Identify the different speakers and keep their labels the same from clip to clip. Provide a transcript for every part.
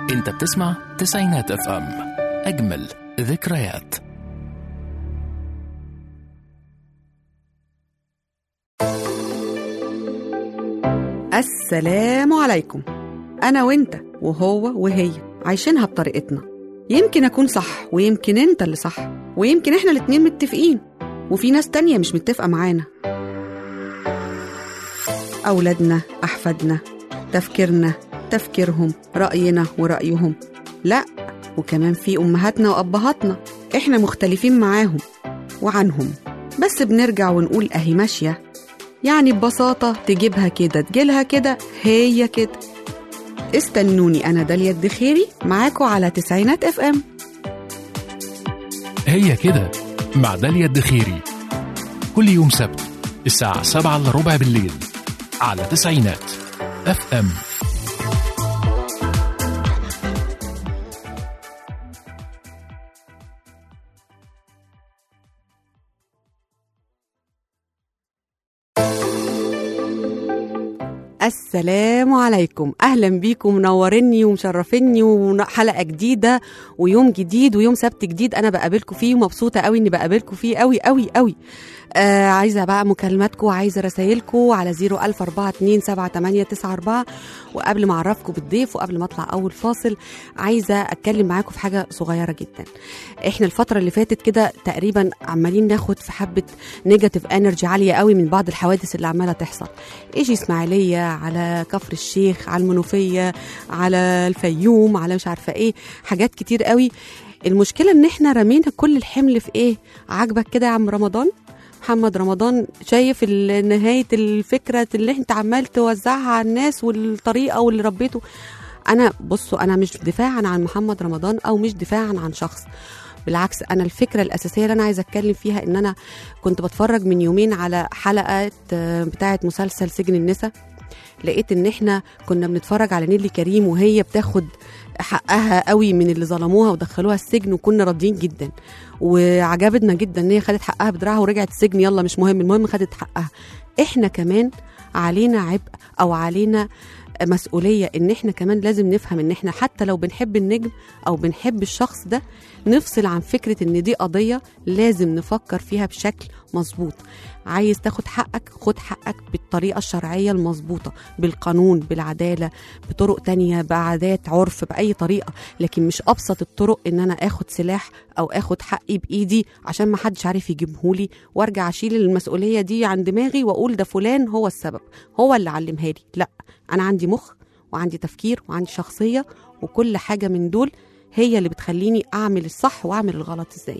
Speaker 1: انت بتسمع تسعينات اف ام اجمل ذكريات
Speaker 2: السلام عليكم أنا وإنت وهو وهي عايشينها بطريقتنا يمكن أكون صح ويمكن أنت اللي صح ويمكن إحنا الاتنين متفقين وفي ناس تانية مش متفقة معانا أولادنا أحفادنا تفكيرنا تفكيرهم رأينا ورأيهم لا وكمان في أمهاتنا وأبهاتنا إحنا مختلفين معاهم وعنهم بس بنرجع ونقول أهي ماشية يعني ببساطة تجيبها كده تجيلها كده هي كده استنوني أنا داليا الدخيري معاكم على تسعينات اف ام
Speaker 1: هي كده مع داليا الدخيري كل يوم سبت الساعة سبعة إلا ربع بالليل على تسعينات اف ام
Speaker 2: السلام عليكم اهلا بيكم منوريني ومشرفيني وحلقه جديده ويوم جديد ويوم سبت جديد انا بقابلكم فيه ومبسوطه قوي اني بقابلكم فيه قوي قوي قوي آه عايزه بقى مكالماتكم وعايزه رسايلكم على 004278894 وقبل ما اعرفكم بالضيف وقبل ما اطلع اول فاصل عايزه اتكلم معاكم في حاجه صغيره جدا احنا الفتره اللي فاتت كده تقريبا عمالين ناخد في حبه نيجاتيف انرجي عاليه قوي من بعض الحوادث اللي عماله تحصل ايجي اسماعيليه على كفر الشيخ على المنوفيه على الفيوم على مش عارفه ايه حاجات كتير قوي المشكله ان احنا رمينا كل الحمل في ايه عاجبك كده يا عم رمضان محمد رمضان شايف ال- نهايه الفكره اللي انت عمال توزعها على الناس والطريقه واللي ربيته انا بصوا انا مش دفاعا عن محمد رمضان او مش دفاعا عن شخص بالعكس انا الفكره الاساسيه اللي انا عايزه اتكلم فيها ان انا كنت بتفرج من يومين على حلقه آه، بتاعه مسلسل سجن النساء لقيت ان احنا كنا بنتفرج على نيلي كريم وهي بتاخد حقها قوي من اللي ظلموها ودخلوها السجن وكنا راضيين جدا وعجبتنا جدا ان هي خدت حقها بدراعها ورجعت السجن يلا مش مهم المهم خدت حقها احنا كمان علينا عبء او علينا مسؤولية ان احنا كمان لازم نفهم ان احنا حتى لو بنحب النجم او بنحب الشخص ده نفصل عن فكرة ان دي قضية لازم نفكر فيها بشكل مظبوط عايز تاخد حقك خد حقك بالطريقة الشرعية المظبوطة بالقانون بالعدالة بطرق تانية بعادات عرف بأي طريقة لكن مش أبسط الطرق إن أنا آخد سلاح أو آخد حقي بإيدي عشان ما حدش عارف يجيبهولي وأرجع أشيل المسؤولية دي عن دماغي وأقول ده فلان هو السبب هو اللي علمها لي لا أنا عندي مخ وعندي تفكير وعندي شخصية وكل حاجة من دول هي اللي بتخليني أعمل الصح وأعمل الغلط إزاي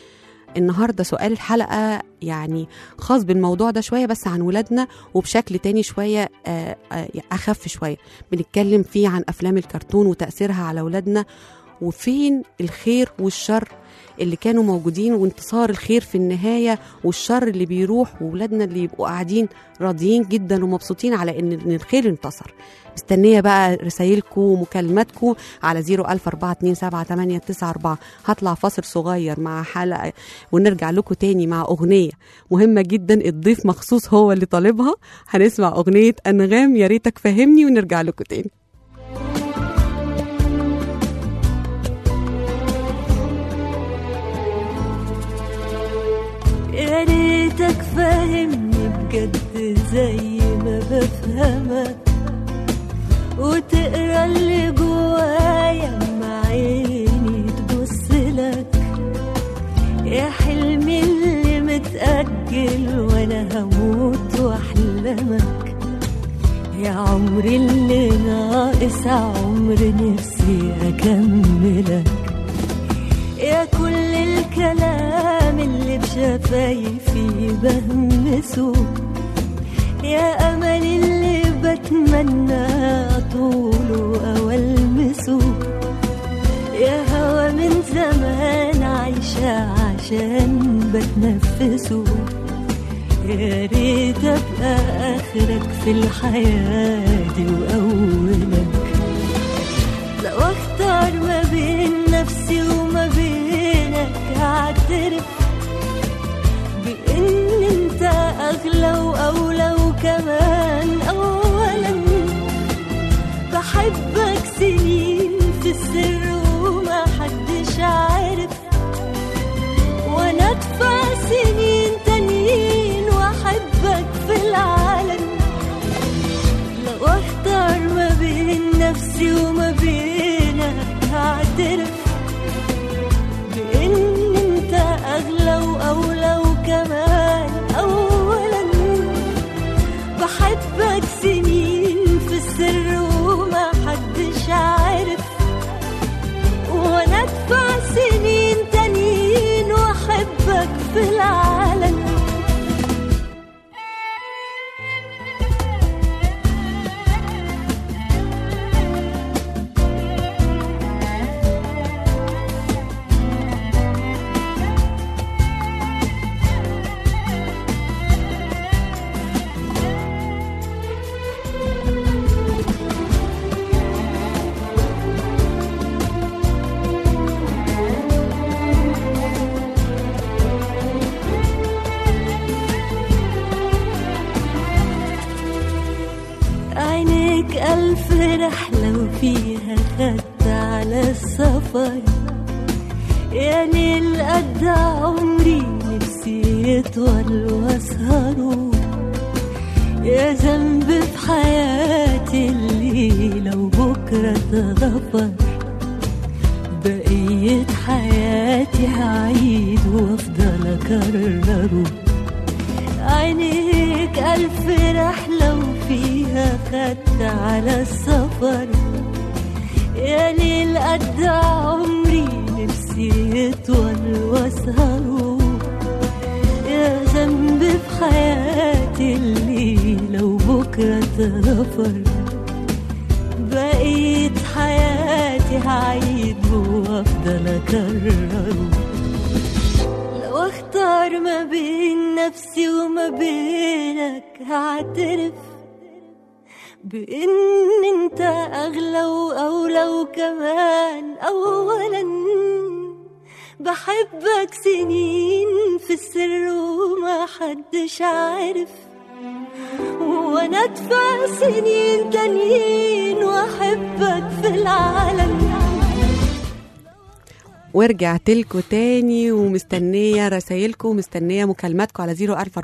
Speaker 2: النهارده سؤال الحلقه يعني خاص بالموضوع ده شويه بس عن ولادنا وبشكل تاني شويه آه، آه، اخف شويه بنتكلم فيه عن افلام الكرتون وتاثيرها على ولادنا وفين الخير والشر اللي كانوا موجودين وانتصار الخير في النهايه والشر اللي بيروح وولادنا اللي يبقوا قاعدين راضيين جدا ومبسوطين على ان إن الخير انتصر مستنيه بقى رسايلكم ومكالماتكم على 004278894 هطلع فاصل صغير مع حلقه ونرجع لكم تاني مع اغنيه مهمه جدا الضيف مخصوص هو اللي طالبها هنسمع اغنيه انغام يا ريتك فهمني ونرجع لكم تاني
Speaker 3: يا ريتك فاهمني بجد زي ما بفهمك وتقرا اللي جوايا مع عيني تبص لك يا حلمي اللي متأجل وانا هموت واحلمك يا عمري اللي ناقص عمر نفسي اكملك يا كل الكلام اللي بشفايفي بهمسه يا أمل اللي بتمنى طوله أو ألمسه يا هوا من زمان عايشة عشان بتنفسه يا ريت أبقى آخرك في الحياة دي وأولك لو اختار ما بين نفسي وما بينك اعترف بان انت اغلى واولى وكمان اولا بحبك سنين في نفسي وما بينك هعترف بإن أنت أغلى وأولى وكمان أولا بحبك سنين في السر وما حدش عارف وأنا أدفع سنين تانيين وأحبك في العالم عينيك ألف رحلة وفيها خدت على السفر يا ليل قد عمري نفسي يطول واسهره يا ذنب في حياتي اللي لو بكرة اتغفر بقية حياتي هعيد وافضل اكرره عينيك ألف رحلة وفيها خدت على السفر يا ليل قد عمري نفسي يطول واسهره يا ذنب في حياتي اللي لو بكرة اتغفر بقيت حياتي هعيد وافضل اكرره لو اختار ما بين نفسي وما بينك هعترف بان انت اغلى واولى وكمان اولا بحبك سنين في السر وما حدش عارف وانا ادفع سنين تانيين واحبك في العالم
Speaker 2: ورجعت لكم تاني ومستنيه رسايلكم ومستنيه مكالماتكم على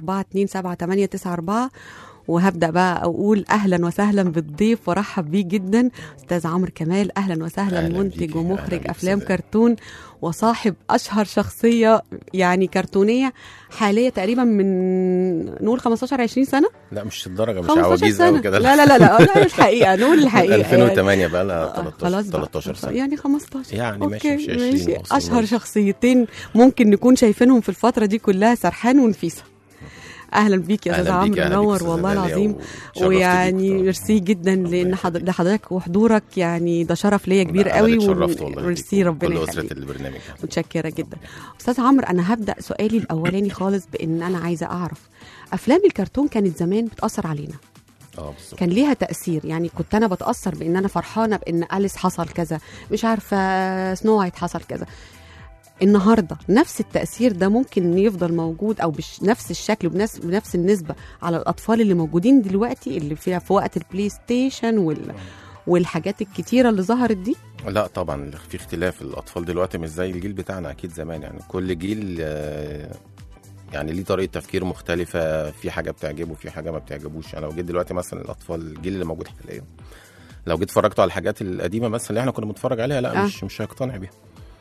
Speaker 2: 004278894 وهبدا بقى اقول اهلا وسهلا بالضيف وارحب بيه جدا استاذ عمرو كمال اهلا وسهلا
Speaker 4: أهلاً
Speaker 2: منتج
Speaker 4: بيكي، أهلاً
Speaker 2: ومخرج
Speaker 4: بيك
Speaker 2: افلام
Speaker 4: أستاذة.
Speaker 2: كرتون وصاحب اشهر شخصيه يعني كرتونيه حاليه تقريبا من نقول 15 20 سنه
Speaker 4: لا مش الدرجه مش
Speaker 2: 15
Speaker 4: عواجيز
Speaker 2: سنه
Speaker 4: قوي كده
Speaker 2: لا لا لا لا لا مش حقيقه نقول الحقيقه
Speaker 4: 2008 بقى لها
Speaker 2: آه،
Speaker 4: 13
Speaker 2: خلاص بقى.
Speaker 4: 13 سنه
Speaker 2: يعني 15
Speaker 4: يعني ماشي،
Speaker 2: أوكي،
Speaker 4: مش 20
Speaker 2: ماشي.
Speaker 4: أصلاً.
Speaker 2: اشهر شخصيتين ممكن نكون شايفينهم في الفتره دي كلها سرحان ونفيسه اهلا بيك يا استاذ
Speaker 4: أهلاً بيك،
Speaker 2: عمرو
Speaker 4: أهلاً بيك
Speaker 2: منور
Speaker 4: أستاذة
Speaker 2: والله
Speaker 4: داليا،
Speaker 2: العظيم
Speaker 4: واتشرفت
Speaker 2: ويعني
Speaker 4: بيك طبعاً.
Speaker 2: ميرسي جدا لان
Speaker 4: يخليك.
Speaker 2: حضر- لحضرتك وحضورك يعني ده شرف ليا كبير
Speaker 4: لا،
Speaker 2: قوي
Speaker 4: أنا اتشرفت والله
Speaker 2: ميرسي
Speaker 4: بيك
Speaker 2: ربنا
Speaker 4: وكل اسره
Speaker 2: يخليك
Speaker 4: البرنامج
Speaker 2: متشكره جدا استاذ عمرو انا هبدا سؤالي الاولاني خالص بان انا عايزه اعرف افلام الكرتون كانت زمان بتاثر علينا
Speaker 4: اه بالظبط
Speaker 2: كان ليها تأثير يعني كنت أنا بتأثر بإن أنا فرحانة بإن أليس حصل كذا مش عارفة سنو وايت حصل كذا النهارده نفس التأثير ده ممكن يفضل موجود أو بنفس الشكل وبنفس بنفس النسبة على الأطفال اللي موجودين دلوقتي اللي فيها في وقت البلاي ستيشن وال والحاجات الكتيرة اللي ظهرت دي
Speaker 4: لا طبعا في اختلاف الاطفال دلوقتي مش زي الجيل بتاعنا اكيد زمان يعني كل جيل آه، يعني ليه طريقه تفكير مختلفه في حاجه بتعجبه في حاجه ما بتعجبوش انا لو جيت دلوقتي مثلا الاطفال الجيل اللي موجود حاليا لو جيت اتفرجتوا على الحاجات القديمه مثلا اللي احنا كنا بنتفرج عليها لا
Speaker 2: آه.
Speaker 4: مش مش هيقتنع بيها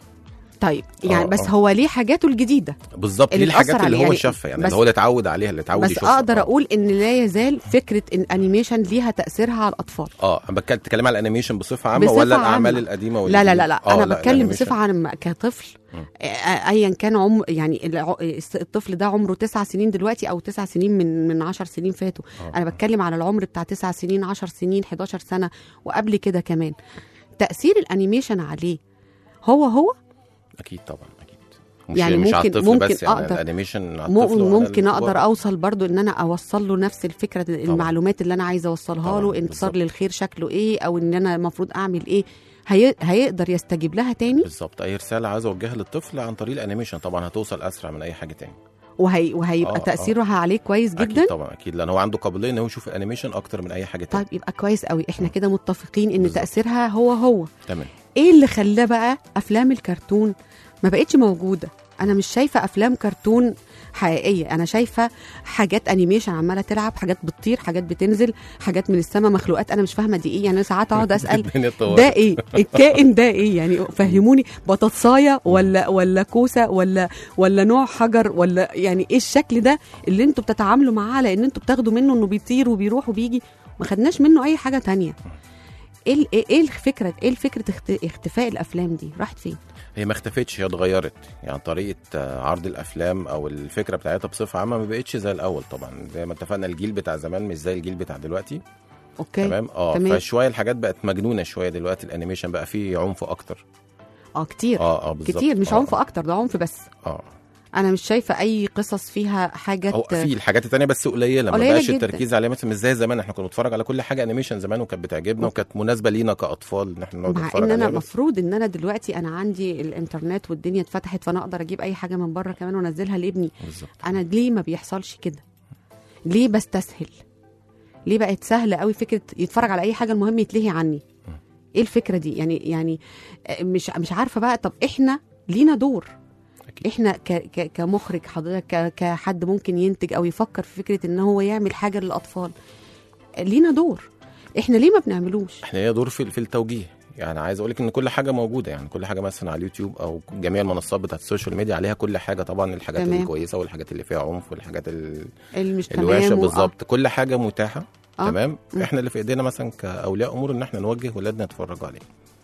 Speaker 2: طيب يعني
Speaker 4: آه،
Speaker 2: بس
Speaker 4: آه.
Speaker 2: هو ليه حاجاته الجديدة
Speaker 4: بالظبط
Speaker 2: اللي
Speaker 4: دي الحاجات
Speaker 2: اتأثر
Speaker 4: اللي
Speaker 2: عليه
Speaker 4: هو
Speaker 2: يعني.
Speaker 4: شافها يعني
Speaker 2: بس-
Speaker 4: اللي هو اللي اتعود عليها اللي اتعود
Speaker 2: بس
Speaker 4: يشوفها
Speaker 2: أقدر
Speaker 4: آه.
Speaker 2: أقول إن لا يزال فكرة الأنيميشن ليها تأثيرها على الأطفال
Speaker 4: اه انا بتكلم تتكلم على الانيميشن بصفه عامه
Speaker 2: بصفة
Speaker 4: ولا الاعمال
Speaker 2: عامة.
Speaker 4: القديمه
Speaker 2: لا لا لا لا
Speaker 4: آه،
Speaker 2: انا بتكلم
Speaker 4: الأنيميشن.
Speaker 2: بصفه عامه كطفل
Speaker 4: مم.
Speaker 2: آه، ايا كان عمر يعني الع- الطفل ده عمره تسع سنين دلوقتي او تسع سنين من من عشر سنين فاتوا
Speaker 4: آه.
Speaker 2: انا بتكلم على العمر بتاع تسع سنين عشر سنين 11 سنه وقبل كده كمان تاثير الانيميشن عليه هو هو
Speaker 4: اكيد طبعا اكيد مش
Speaker 2: يعني
Speaker 4: مش على
Speaker 2: ممكن-
Speaker 4: الطفل
Speaker 2: ممكن
Speaker 4: بس يعني
Speaker 2: أقدر-
Speaker 4: الانيميشن على
Speaker 2: مو-
Speaker 4: الطفل وعلى
Speaker 2: ممكن
Speaker 4: الكبار.
Speaker 2: اقدر اوصل برضو ان انا اوصل له نفس الفكره المعلومات اللي انا عايزه اوصلها
Speaker 4: طبعاً،
Speaker 2: له انتصار
Speaker 4: بالظبط.
Speaker 2: للخير شكله ايه او ان انا المفروض اعمل ايه هي... هيقدر يستجيب لها تاني
Speaker 4: بالظبط اي رساله عايز اوجهها للطفل عن طريق الانيميشن طبعا هتوصل اسرع من اي حاجه تاني
Speaker 2: وهي... وهيبقى
Speaker 4: آه، آه.
Speaker 2: تاثيرها عليه كويس جدا
Speaker 4: اكيد طبعا اكيد لان هو عنده قابليه ان هو يشوف الانيميشن اكتر من اي حاجه تاني
Speaker 2: طيب يبقى كويس قوي احنا كده متفقين ان
Speaker 4: بالظبط.
Speaker 2: تاثيرها هو هو
Speaker 4: تمام
Speaker 2: ايه اللي خلاه بقى افلام الكرتون ما بقتش موجوده انا مش شايفه افلام كرتون حقيقيه انا شايفه حاجات انيميشن عماله تلعب حاجات بتطير حاجات بتنزل حاجات من السماء مخلوقات انا مش فاهمه دي ايه يعني أنا ساعات اقعد اسال
Speaker 4: الدنيا اتطورت.
Speaker 2: ده ايه الكائن ده ايه يعني فهموني بطاطسايه ولا ولا كوسه ولا ولا نوع حجر ولا يعني ايه الشكل ده اللي انتوا بتتعاملوا معاه على ان انتوا بتاخدوا منه انه بيطير وبيروح وبيجي ما خدناش منه اي حاجه تانية ايه ال- ايه إيه الفكره ايه الفكره اخت- اختفاء الافلام دي راحت فين
Speaker 4: هي ما اختفتش هي اتغيرت يعني طريقه آه، عرض الافلام او الفكره بتاعتها بصفه عامه ما بقتش زي الاول طبعا زي ما اتفقنا الجيل بتاع زمان مش زي الجيل بتاع دلوقتي
Speaker 2: اوكي
Speaker 4: تمام اه
Speaker 2: تمام.
Speaker 4: فشويه الحاجات بقت مجنونه شويه دلوقتي الانيميشن بقى فيه عنف اكتر
Speaker 2: اه كتير
Speaker 4: اه اه بالظبط
Speaker 2: كتير مش
Speaker 4: آه،
Speaker 2: عنف اكتر ده عنف بس
Speaker 4: اه
Speaker 2: انا مش شايفه اي قصص فيها حاجات
Speaker 4: هو في الحاجات التانية بس قليله ما
Speaker 2: قليلة
Speaker 4: بقاش
Speaker 2: جداً.
Speaker 4: التركيز عليها مثلا مش زي زمان احنا كنا بنتفرج على كل حاجه انيميشن زمان وكانت بتعجبنا وكانت مناسبه لينا كاطفال ان احنا نقعد
Speaker 2: مع
Speaker 4: نتفرج
Speaker 2: ان انا
Speaker 4: عليها بس.
Speaker 2: المفروض ان انا دلوقتي انا عندي الانترنت والدنيا اتفتحت فانا اقدر اجيب اي حاجه من بره كمان وانزلها لابني
Speaker 4: بالظبط
Speaker 2: انا ليه ما بيحصلش كده ليه بستسهل ليه بقت سهله قوي فكره يتفرج على اي حاجه المهم يتلهي عني ايه الفكره دي يعني يعني آه، مش مش عارفه بقى طب احنا لينا دور
Speaker 4: أكيد.
Speaker 2: احنا ك ك كمخرج حضرتك ك- كحد ممكن ينتج او يفكر في فكره ان هو يعمل حاجه للاطفال لينا دور احنا ليه ما بنعملوش
Speaker 4: احنا لينا دور في في التوجيه يعني عايز اقول لك ان كل حاجه موجوده يعني كل حاجه مثلا على اليوتيوب او جميع المنصات بتاعت السوشيال ميديا عليها كل حاجه طبعا الحاجات
Speaker 2: تمام.
Speaker 4: الكويسه والحاجات اللي فيها عنف والحاجات ال-
Speaker 2: اللي مش تمام
Speaker 4: الوحشه
Speaker 2: و-
Speaker 4: بالظبط كل حاجه متاحه
Speaker 2: آه.
Speaker 4: تمام
Speaker 2: مم.
Speaker 4: احنا اللي في ايدينا مثلا كاولياء امور ان احنا نوجه ولادنا يتفرجوا عليه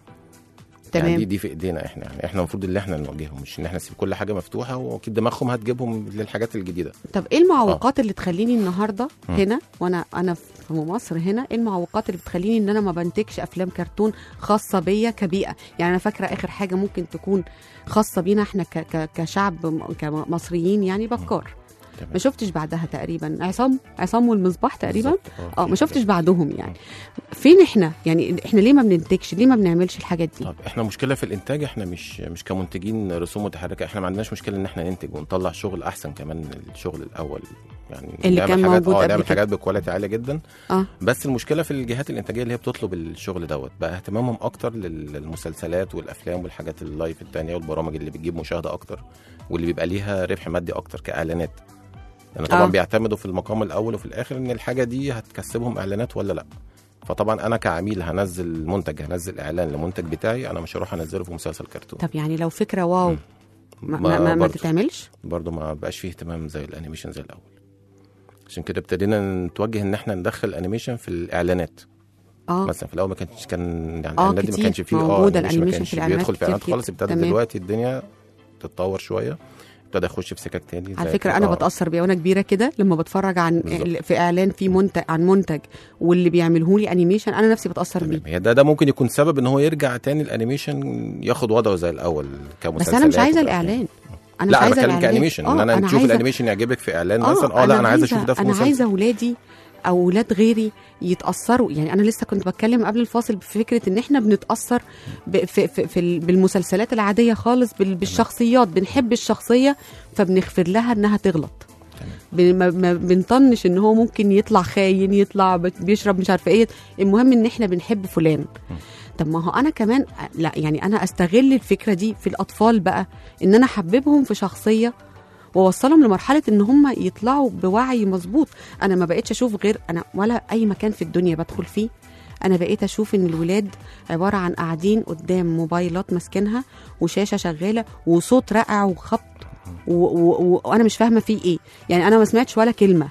Speaker 2: تمام
Speaker 4: يعني دي دي في ايدينا احنا يعني احنا المفروض اللي احنا نوجههم مش ان احنا نسيب كل حاجه مفتوحه واكيد دماغهم هتجيبهم للحاجات الجديده
Speaker 2: طب ايه المعوقات اللي تخليني النهارده
Speaker 4: مم.
Speaker 2: هنا وانا انا في مصر هنا ايه المعوقات اللي بتخليني ان انا ما بنتجش افلام كرتون خاصه بيا كبيئه يعني انا فاكره اخر حاجه ممكن تكون خاصه بينا احنا ك ك كشعب م- كمصريين يعني بكار
Speaker 4: تمام.
Speaker 2: ما شفتش بعدها تقريبا عصام عصام والمصباح تقريبا
Speaker 4: بالظبط.
Speaker 2: اه ما
Speaker 4: في
Speaker 2: شفتش
Speaker 4: حاجات.
Speaker 2: بعدهم يعني فين احنا يعني احنا ليه ما بننتجش ليه ما بنعملش الحاجات دي
Speaker 4: طب احنا مشكله في الانتاج احنا مش مش كمنتجين رسوم متحركه احنا ما عندناش مشكله ان احنا ننتج ونطلع شغل احسن كمان من الشغل الاول يعني
Speaker 2: اللي
Speaker 4: نعمل
Speaker 2: كان
Speaker 4: حاجات
Speaker 2: موجود
Speaker 4: اه
Speaker 2: قبل
Speaker 4: نعمل
Speaker 2: كده.
Speaker 4: حاجات بكواليتي عاليه جدا
Speaker 2: اه
Speaker 4: بس المشكله في الجهات الانتاجيه اللي هي بتطلب الشغل دوت بقى اهتمامهم اكتر لل- للمسلسلات والافلام والحاجات اللايف التانية والبرامج اللي بتجيب مشاهده اكتر واللي بيبقى ليها ربح مادي اكتر كاعلانات لان طبعا
Speaker 2: آه.
Speaker 4: آه. بيعتمدوا في المقام الاول وفي الاخر ان الحاجه دي هتكسبهم اعلانات ولا لا فطبعا انا كعميل هنزل منتج هنزل اعلان لمنتج بتاعي انا مش هروح انزله في مسلسل كرتون
Speaker 2: طب يعني لو فكره واو
Speaker 4: مم.
Speaker 2: ما, ما, ما, ما
Speaker 4: برضه-
Speaker 2: تتعملش
Speaker 4: برضه ما بقاش فيه اهتمام زي الانيميشن زي الاول عشان كده ابتدينا نتوجه ان احنا ندخل الانيميشن في الاعلانات
Speaker 2: اه
Speaker 4: مثلا في الاول ما كانش كان يعني
Speaker 2: آه،
Speaker 4: الاعلانات دي ما
Speaker 2: كتير
Speaker 4: كانش فيه
Speaker 2: موجودة
Speaker 4: اه الانيميشن ما
Speaker 2: الأنيميشن
Speaker 4: كانش
Speaker 2: في الإعلانات
Speaker 4: بيدخل في
Speaker 2: كتير
Speaker 4: اعلانات
Speaker 2: كتير.
Speaker 4: خالص ابتدى
Speaker 2: تمام.
Speaker 4: دلوقتي الدنيا تتطور شويه ابتدى يخش في سكك تاني
Speaker 2: على
Speaker 4: زي
Speaker 2: فكره
Speaker 4: كده.
Speaker 2: انا
Speaker 4: آه.
Speaker 2: بتاثر بيه وانا كبيره كده لما بتفرج عن
Speaker 4: بالظبط.
Speaker 2: في اعلان في منتج عن منتج واللي بيعمله لي انيميشن انا نفسي بتاثر بيه
Speaker 4: تمام. هي ده ده ممكن يكون سبب ان هو يرجع تاني الانيميشن ياخد وضعه زي الاول كمسلسلات
Speaker 2: بس انا مش عايزه
Speaker 4: وكأفلام.
Speaker 2: الاعلان انا
Speaker 4: لا
Speaker 2: مش
Speaker 4: انا
Speaker 2: عايزه
Speaker 4: بتكلم
Speaker 2: الإعلان.
Speaker 4: كانيميشن ان
Speaker 2: آه،
Speaker 4: انا نشوف
Speaker 2: عايزة-
Speaker 4: الانيميشن يعجبك في اعلان مثلا اه لا انا عايزه اشوف ده في
Speaker 2: انا
Speaker 4: مسلسل
Speaker 2: عايزه اولادي او اولاد غيري يتاثروا يعني انا لسه كنت بتكلم قبل الفاصل في فكره ان احنا بنتاثر ب- في في في ال- بالمسلسلات العاديه خالص بال- بالشخصيات بنحب الشخصيه فبنغفر لها انها تغلط بن- ما ما بنطنش ان هو ممكن يطلع خاين يطلع بت- بيشرب مش عارفه ايه المهم ان احنا بنحب فلان طب ما هو انا كمان لا يعني انا استغل الفكره دي في الاطفال بقى ان انا احببهم في شخصيه واوصلهم لمرحله ان هم يطلعوا بوعي مظبوط انا ما بقتش اشوف غير انا ولا اي مكان في الدنيا بدخل فيه انا بقيت اشوف ان الولاد عباره عن قاعدين قدام موبايلات ماسكينها وشاشه شغاله وصوت رائع وخبط و- و- و- وانا مش فاهمه فيه ايه يعني انا ما سمعتش ولا كلمه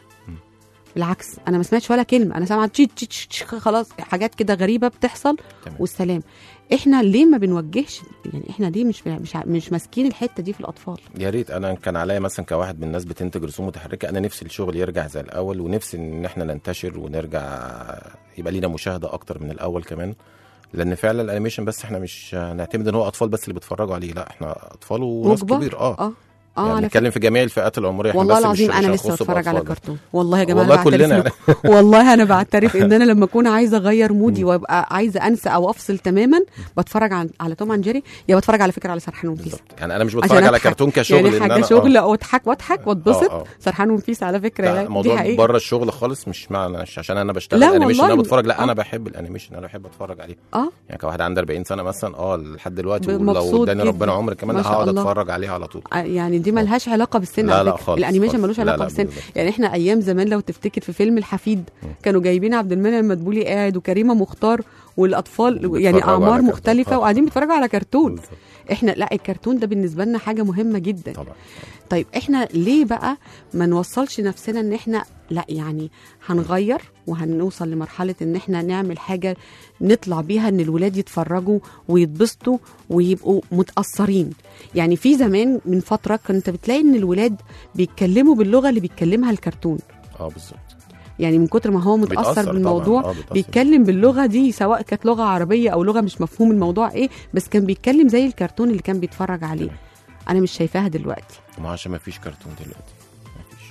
Speaker 2: بالعكس انا ما سمعتش ولا كلمه انا سامعه تشيت تشيت تشيت خلاص حاجات كده غريبه بتحصل
Speaker 4: تمام.
Speaker 2: والسلام احنا ليه ما بنوجهش يعني احنا ليه مش مش مش ماسكين الحته دي في الاطفال
Speaker 4: يا ريت انا كان عليا مثلا كواحد من الناس بتنتج رسوم متحركه انا نفسي الشغل يرجع زي الاول ونفسي ان احنا ننتشر ونرجع يبقى لينا مشاهده اكتر من الاول كمان لان فعلا الانيميشن بس احنا مش هنعتمد ان هو اطفال بس اللي بيتفرجوا عليه لا احنا اطفال وناس
Speaker 2: وكبار.
Speaker 4: كبير اه
Speaker 2: اه اه
Speaker 4: يعني
Speaker 2: على
Speaker 4: نتكلم في جميع الفئات العمريه احنا
Speaker 2: والله
Speaker 4: بس مش-
Speaker 2: العظيم
Speaker 4: مش
Speaker 2: انا لسه
Speaker 4: هنخص
Speaker 2: بتفرج على
Speaker 4: بأطفال.
Speaker 2: كرتون والله يا جماعه
Speaker 4: والله
Speaker 2: أنا بعترف
Speaker 4: كلنا
Speaker 2: لكم. والله انا بعترف ان انا لما اكون عايزه اغير مودي وابقى عايزه انسى او افصل تماما بتفرج عن على توم اند جيري يا بتفرج على فكره على سرحان ونفيس
Speaker 4: بالظبط يعني انا مش
Speaker 2: عشان
Speaker 4: بتفرج على
Speaker 2: أضحك.
Speaker 4: كرتون كشغل
Speaker 2: يعني
Speaker 4: إن
Speaker 2: حاجه
Speaker 4: أنا-
Speaker 2: شغل
Speaker 4: آه.
Speaker 2: واضحك واضحك واتبسط
Speaker 4: آه، آه.
Speaker 2: سرحان ونفيس على فكره
Speaker 4: لا
Speaker 2: يعني دي
Speaker 4: موضوع
Speaker 2: حقيقه
Speaker 4: بره الشغل خالص مش معنى مش عشان انا بشتغل
Speaker 2: لا
Speaker 4: انيميشن
Speaker 2: والله.
Speaker 4: انا بتفرج لا
Speaker 2: آه.
Speaker 4: انا بحب الانيميشن انا بحب اتفرج عليه
Speaker 2: اه
Speaker 4: يعني كواحد عنده 40 سنه مثلا اه لحد دلوقتي
Speaker 2: مبسوط
Speaker 4: ولو اداني
Speaker 2: جداً.
Speaker 4: ربنا عمر كمان
Speaker 2: ما
Speaker 4: لا
Speaker 2: شاء
Speaker 4: هقعد
Speaker 2: الله.
Speaker 4: اتفرج عليه على طول
Speaker 2: يعني دي ملهاش علاقه بالسن
Speaker 4: لا
Speaker 2: على
Speaker 4: لا
Speaker 2: فكرة.
Speaker 4: خالص
Speaker 2: الانيميشن
Speaker 4: خالص.
Speaker 2: ملوش
Speaker 4: لا
Speaker 2: علاقه
Speaker 4: لا
Speaker 2: بالسن
Speaker 4: بالظبط.
Speaker 2: يعني احنا ايام زمان لو تفتكر في فيلم الحفيد كانوا جايبين عبد المنعم مدبولي قاعد وكريمه مختار والاطفال يعني
Speaker 4: بيتفرجوا على
Speaker 2: اعمار
Speaker 4: كرتون.
Speaker 2: مختلفه
Speaker 4: آه.
Speaker 2: وقاعدين بيتفرجوا على كرتون
Speaker 4: بالظبط.
Speaker 2: احنا لا الكرتون ده بالنسبه لنا حاجه مهمه جدا
Speaker 4: طبعا
Speaker 2: طيب احنا ليه بقى ما نوصلش نفسنا ان احنا لا يعني هنغير وهنوصل لمرحله ان احنا نعمل حاجه نطلع بيها ان الولاد يتفرجوا ويتبسطوا ويبقوا متاثرين يعني في زمان من فتره كنت بتلاقي ان الولاد بيتكلموا باللغه اللي بيتكلمها الكرتون
Speaker 4: اه بالظبط
Speaker 2: يعني من كتر ما هو
Speaker 4: بيتأثر
Speaker 2: متاثر
Speaker 4: طبعاً.
Speaker 2: بالموضوع
Speaker 4: آه، بيتأثر.
Speaker 2: بيتكلم باللغه دي سواء كانت لغه عربيه او لغه مش مفهوم الموضوع ايه بس كان بيتكلم زي الكرتون اللي كان بيتفرج عليه
Speaker 4: تمام.
Speaker 2: انا مش شايفاها دلوقتي
Speaker 4: ما عشان ما فيش كرتون دلوقتي ما فيش